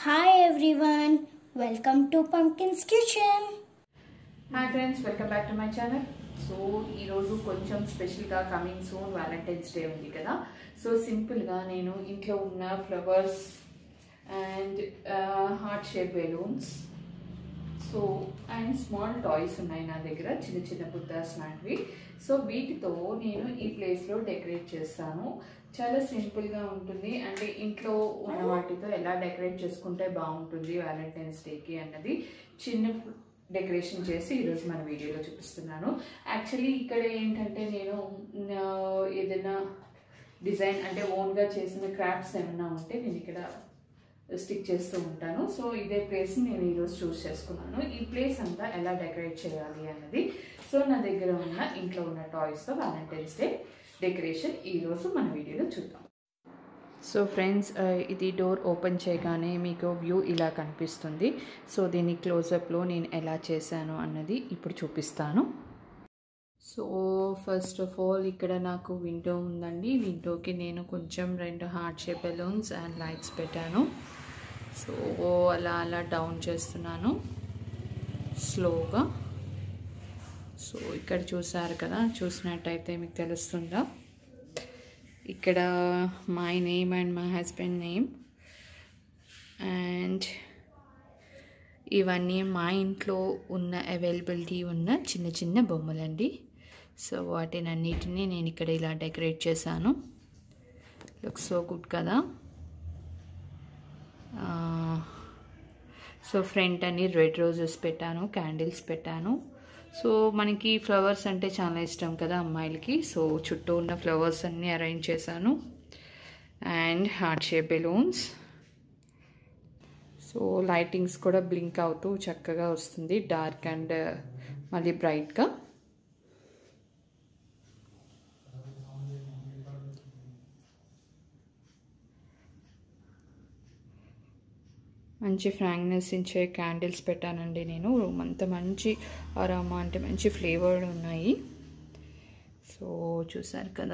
Hi everyone, welcome to Pumpkin's Kitchen. Hi friends welcome back to my channel so ఈరోజు కొంచెం స్పెషల్గా coming soon Valentine's day ఉంది కదా so సింపుల్గా నేను ఇంట్లో ఉన్న flowers and heart shape balloons so and small toys ఉన్నాయి నా దగ్గర చిన్న చిన్న బుద్ధాస్ లాంటివి సో వీటితో నేను ఈ ప్లేస్లో డెకరేట్ చేస్తాను చాలా సింపుల్గా ఉంటుంది అంటే ఇంట్లో ఉన్న వాటితో ఎలా డెకరేట్ చేసుకుంటే బాగుంటుంది వ్యాలంటైన్స్ డేకి అన్నది చిన్న డెకరేషన్ చేసి ఈరోజు మన వీడియోలో చూపిస్తున్నాను యాక్చువల్లీ ఇక్కడ ఏంటంటే నేను ఆ, ఏదైనా డిజైన్ అంటే ఓన్గా చేసిన క్రాఫ్ట్స్ ఏమైనా ఉంటే నేను ఇక్కడ స్టిక్ చేస్తూ ఉంటాను సో ఇదే ప్లేస్ నేను ఈరోజు చూస్ చేసుకున్నాను ఈ ప్లేస్ అంతా ఎలా డెకరేట్ చేయాలి అన్నది సో నా దగ్గర ఉన్న ఇంట్లో ఉన్న టాయ్స్తో వ్యాలంటైన్స్ డే డెకరేషన్ ఈరోజు మన వీడియోలో చూద్దాం సో ఫ్రెండ్స్ ఇది డోర్ ఓపెన్ చేయగానే మీకు వ్యూ ఇలా కనిపిస్తుంది సో దీని క్లోజప్లో నేను ఎలా చేశాను అన్నది ఇప్పుడు చూపిస్తాను సో ఫస్ట్ ఆఫ్ ఆల్ ఇక్కడ నాకు విండో ఉందండి విండోకి నేను కొంచెం రెండు heart shape balloons and lights పెట్టాను సో అలా అలా డౌన్ చేస్తున్నాను స్లోగా సో ఇక్కడ చూసారు కదా చూసినట్టయితే మీకు తెలుస్తుందా ఇక్కడ my name and my husband name and ఇవన్నీ మా ఇంట్లో ఉన్న అవైలబిలిటీ ఉన్న చిన్న చిన్న బొమ్మలండి సో వాటినన్నిటినీ నేను ఇక్కడ ఇలా డెకరేట్ చేశాను లుక్ సో గుడ్ కదా సో ఫ్రంట్ అని రెడ్ రోజెస్ పెట్టాను క్యాండిల్స్ పెట్టాను సో మనకి ఫ్లవర్స్ అంటే చాలా ఇష్టం కదా అమ్మాయిలకి సో చుట్టూ ఉన్న ఫ్లవర్స్ అన్నీ అరేంజ్ చేశాను and heart shape balloons so lightings కూడా బ్లింక్ అవుతూ చక్కగా వస్తుంది డార్క్ అండ్ మళ్ళీ బ్రైట్గా మంచి ఫ్రాంక్నెస్ ఇచ్చే క్యాండిల్స్ పెట్టానండి నేను రూమ్ అంతా మంచి అరామా అంటే మంచి ఫ్లేవర్డ్ ఉన్నాయి సో చూసారు కదా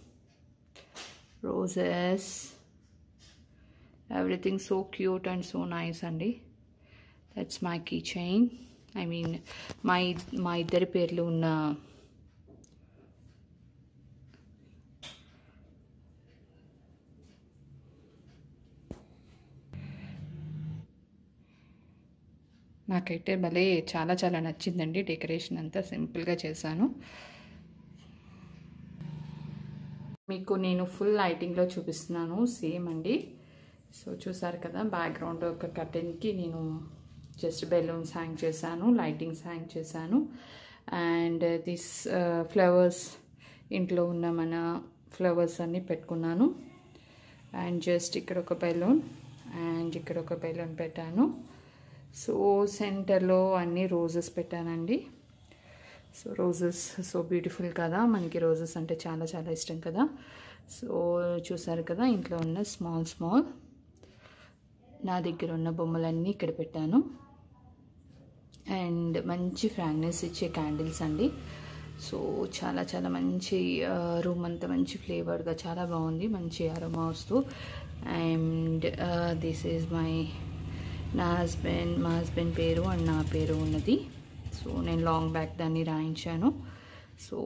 roses everything so cute and so nice అండి that's my key chain I mean మా మా ఇద్దరి పేర్లు ఉన్న నాకైతే భలే చాలా చాలా నచ్చిందండి డెకరేషన్ అంతా సింపుల్గా చేశాను మీకు నేను ఫుల్ లైటింగ్లో చూపిస్తున్నాను సేమ్ అండి సో చూసారు కదా బ్యాక్గ్రౌండ్ ఒక కర్టెన్కి నేను జస్ట్ బెలూన్స్ హ్యాంగ్ చేశాను లైటింగ్స్ హ్యాంగ్ చేశాను అండ్ దిస్ ఫ్లవర్స్ ఇంట్లో ఉన్న మన ఫ్లవర్స్ అన్నీ పెట్టుకున్నాను అండ్ జస్ట్ ఇక్కడ ఒక బెలూన్ అండ్ ఇక్కడ ఒక బెలూన్ పెట్టాను సో సెంటర్లో అన్ని రోజెస్ పెట్టానండి సో రోజెస్ సో బ్యూటిఫుల్ కదా మనకి రోజెస్ అంటే చాలా చాలా ఇష్టం కదా సో చూసారు కదా ఇంట్లో ఉన్న స్మాల్ స్మాల్ నా దగ్గర ఉన్న బొమ్మలన్నీ ఇక్కడ పెట్టాను అండ్ మంచి ఫ్రాగ్నెన్స్ ఇచ్చే క్యాండిల్స్ అండి సో చాలా చాలా మంచి రూమ్ అంతా మంచి ఫ్లేవర్గా చాలా బాగుంది మంచి అరోమా వస్తూ అండ్ దిస్ ఈజ్ మై నా హస్బెండ్ మా హస్బెండ్ పేరు అండ్ నా పేరు ఉన్నది సో నేను లాంగ్ బ్యాక్ దాన్ని రాయించాను సో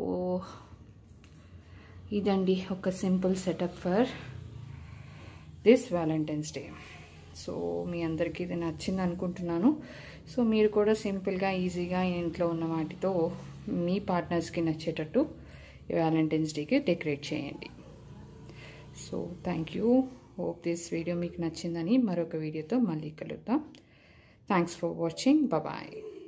ఇదండి ఒక simple setup for this Valentine's day so మీ అందరికీ ఇది నచ్చింది అనుకుంటున్నాను సో మీరు కూడా సింపుల్గా ఈజీగా ఇంట్లో ఉన్న వాటితో మీ పార్ట్నర్స్కి నచ్చేటట్టు వ్యాలంటైన్స్ డేకి డెకరేట్ చేయండి so thank you hope this video మీకు నచ్చిందని మరొక వీడియోతో మళ్ళీ కలుద్దాం థ్యాంక్స్ ఫర్ వాచింగ్ బాయ్